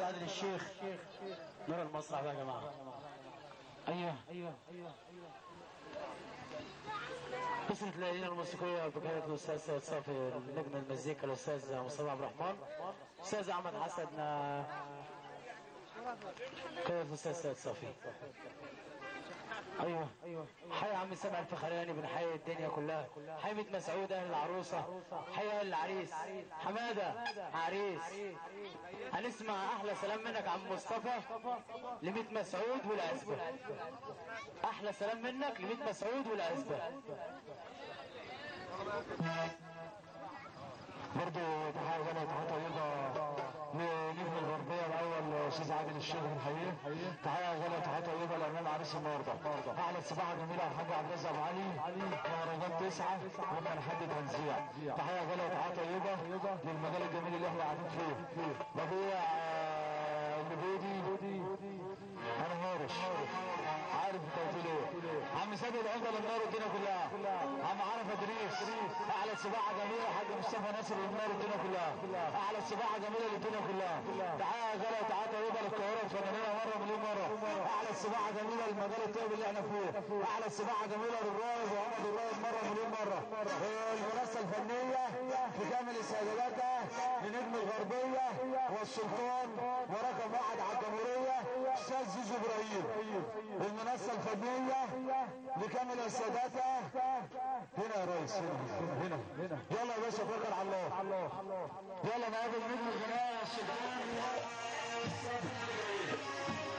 عادل الشيخ نور المسرح بقى يا جماعه ايوه ايوه قسمة الليالي الموسيقية بقيادة الأستاذ سيد صافي لجنة المزيكا الأستاذ مصطفى عبد الرحمن أستاذ أحمد حسن قيادة الأستاذ سيد صافي ايوه ايوه حي عم سامع الفخراني بنحيي الدنيا كلها حي ميت مسعود اهل العروسه حي اهل العريس حماده عريس هنسمع احلى سلام منك عم مصطفى لميت مسعود والعزبه احلى سلام منك لميت مسعود والعزبه برضه تحية غالية تحية طيبة لنجم الغربية الأول أستاذ عادل الشيخ الحقيقي تحية غالية تحية طيبة لأمام عريس النهاردة أعلى سباحة جميلة الحاج عبد الرزاق أبو علي مهرجان تسعة ومن لحد تنزيع تحية غالية تحية طيبة للمجال الجميل اللي احنا قاعدين فيه وأبويا النبيدي أنا مارش عارف انت قلت لي ايه عم سيد العمده للنار الدنيا كلها عم عارف ادريس اعلى سباحه جميله حاج مصطفى ناصر للنار الدنيا كلها اعلى سباحه جميله للدنيا كلها تعالى يا غلا تعالى طيبه للقاهره الفنانيه مره مليون مره اعلى سباحه جميله للمجال الطيب اللي احنا فيه اعلى سباحه جميله للرايد وعمد الرايد مره مليون مره المنصه الفنيه في كامل استعداداتها لنجم الغربيه والسلطان ورقم واحد على الجمهوريه استاذ زيزو ابراهيم المنصه الفنيه لكامل استعداداتها هنا يا ريس هنا هنا هنا يلا يا باشا توكل على الله يلا نقابل نجم الغناء السلطان